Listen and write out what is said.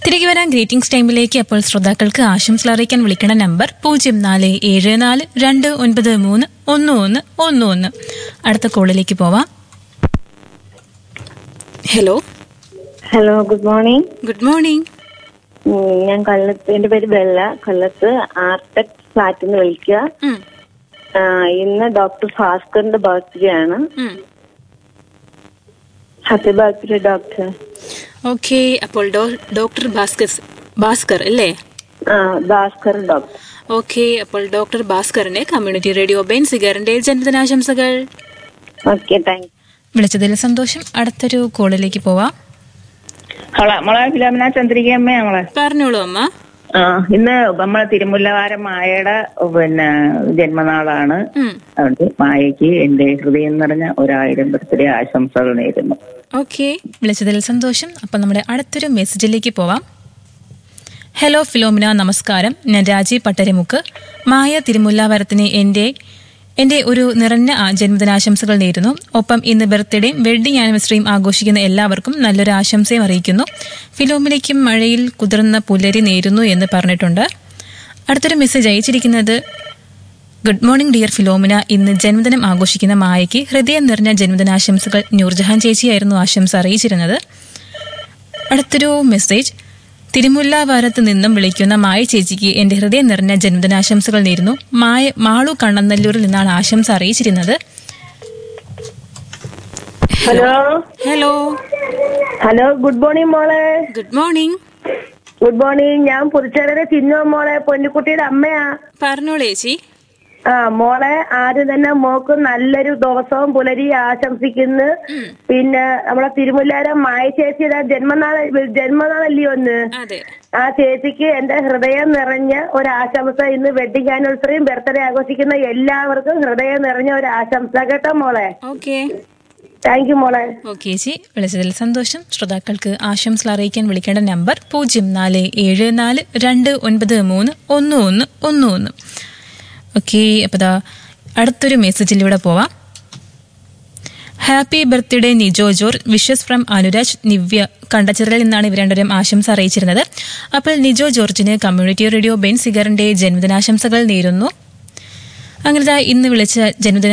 തിരികെ വരാൻ ഗ്രീറ്റിംഗ്സ് ടൈമിലേക്ക് അപ്പോൾ ശ്രോതാക്കൾക്ക് ആശംസ അറിയിക്കാൻ വിളിക്കേണ്ട നമ്പർ പൂജ്യം നാല് ഏഴ് നാല് രണ്ട് ഒൻപത് മൂന്ന് ഒന്ന് ഒന്ന് ഒന്ന് ഒന്ന് അടുത്ത കോളിലേക്ക് പോവാം hello hello good morning good morning ഉം, ഞാൻ കൊല്ലത്ത് എന്റെ പേര് ബെല്ല കൊല്ലത്ത് ആർടെക് ഫ്ലാറ്റിൽ നിന്ന് വിളിക്കുക ആ, ഇന്ന് ഡോക്ടർ ഭാസ്കറിന്റെ ബർത്ത്ഡേ ആണ് ഹാപ്പി ബർത്ത്ഡേ ഡോക്ടർ ഓക്കെ അപ്പോൾ ഡോ- ഡോക്ടർ ഭാസ്കർ ഭാസ്കർ അല്ലേ ആ ഭാസ്കർ ഡോക്ടർ ഓക്കെ അപ്പോൾ ഡോക്ടർ ഭാസ്കറിന്റെ കമ്മ്യൂണിറ്റി റേഡിയോ ബെൻസിഗറിന്റെ ജന്മദിനാശംസകൾ ഓക്കെ താങ്ക് വിളിച്ചതിൽ സന്തോഷം അടുത്തൊരു കോളിലേക്ക് പോവാം ഹലോ നമ്മളെ ഫിലോമിന ചന്ദ്രികയമ്മ ഞങ്ങളെ പറഞ്ഞോളൂ അമ്മ ആ ഇന്ന് നമ്മളെ തിരുമുല്ലവാരം മായയുടെ പിന്നെ ജന്മനാളാണ് ഉം. അതുകൊണ്ട് മായയ്ക്ക് എന്റെ ഹൃദയം നിറഞ്ഞ ഒരായിരം ബർത്ത്ഡേ ആശംസകൾ നേരുന്നു ഓക്കെ വിളിച്ചതിൽ സന്തോഷം അപ്പം നമ്മുടെ അടുത്തൊരു മെസ്സേജിലേക്ക് പോവാം ഹലോ ഫിലോമിന നമസ്കാരം ഞാൻ രാജീവ് പട്ടരമുക്ക് മായ തിരുമുല്ലാവരത്തിന് എൻ്റെ എൻ്റെ ഒരു നിറഞ്ഞ ആ ജന്മദിനാശംസകൾ നേരുന്നു ഒപ്പം ഇന്ന് ബർത്ത്ഡേയും വെഡ്ഡിംഗ് ആനിവേഴ്സറിയും ആഘോഷിക്കുന്ന എല്ലാവർക്കും നല്ലൊരു ആശംസയും അറിയിക്കുന്നു ഫിലോമിനയ്ക്കും മഴയിൽ കുതിർന്ന പുലരി നേരുന്നു എന്ന് പറഞ്ഞിട്ടുണ്ട് അടുത്തൊരു മെസ്സേജ് അയച്ചിരിക്കുന്നത് ഗുഡ് മോർണിംഗ് ഡിയർ ഫിലോമിന ഇന്ന് ജന്മദിനം ആഘോഷിക്കുന്ന മായയ്ക്ക് ഹൃദയം നിറഞ്ഞ ജന്മദിനാശംസകൾ നൂർജഹാൻ ചേച്ചിയായിരുന്നു ആശംസ അറിയിച്ചിരുന്നത് അടുത്തൊരു മെസ്സേജ് തിരുമുല്ലാവാരത്ത് നിന്നും വിളിക്കുന്ന മായ ചേച്ചിക്ക് എന്റെ ഹൃദയം നിറഞ്ഞ ജന്മദിനാശംസകൾ നേരുന്നു മായ മാളു കണ്ണനല്ലൂരിൽ നിന്നാണ് ആശംസ അറിയിച്ചിരുന്നത് hello hello hello good morning മോളെ ഗുഡ് മോർണിംഗ് ഗുഡ് മോർണിംഗ് ഞാൻ പുതുച്ചേരയുടെ ചിന്നു മോളെ പൊന്നിക്കുട്ടിയുടെ അമ്മയാ പറഞ്ഞോളൂ ചേച്ചി ആ മോളെ ആദ്യം തന്നെ മോക്ക് നല്ലൊരു ദിവസവും പുലരി ആശംസിക്കുന്നു പിന്നെ നമ്മളെ തിരുമുല്ലാരം മായ ചേച്ചിയുടെ ജന്മനാൾ ജന്മനാളല്ലയോ ഒന്ന് അതെ ആ ചേച്ചിക്ക് എന്റെ ഹൃദയം നിറഞ്ഞ ഒരു ആശംസ ഇന്ന് വെഡിങ് ആനിവേഴ്സറിയും ബർത്ത്ഡേ ആഘോഷിക്കുന്ന എല്ലാവർക്കും ഹൃദയം നിറഞ്ഞ ഒരു ആശംസ കേട്ടോ മോളെ ഓക്കെ താങ്ക് യു മോളെ ഓക്കെ ചേച്ചി വിളിച്ചതിൽ സന്തോഷം ശ്രോതാക്കൾക്ക് ആശംസ അറിയിക്കാൻ വിളിക്കേണ്ട നമ്പർ പൂജ്യം നാല് ഏഴ് നാല് രണ്ട് ഒൻപത് മൂന്ന് ഒന്ന് ഒന്ന് ഒന്ന് ഒന്ന് ഓക്കെ അപ്പോൾ ദാ അടുത്തൊരു മെസ്സേജിലൂടെ പോവാം ഹാപ്പി ബർത്ത്ഡേ നിജോ ജോർ വിഷസ് ഫ്രം അനുരാജ് നിവ്യ കണ്ടച്ചിറയിൽ നിന്നാണ് ഇവർ രണ്ടുപേരും ആശംസ അറിയിച്ചിരുന്നത് അപ്പോൾ നിജോ ജോർജിന് കമ്മ്യൂണിറ്റി റേഡിയോ ബെൻ സിഗറിന്റെ ജന്മദിനാശംസകൾ നേരുന്നു അങ്ങനെ ദാ ഇന്ന് വിളിച്ച ജന്മദിന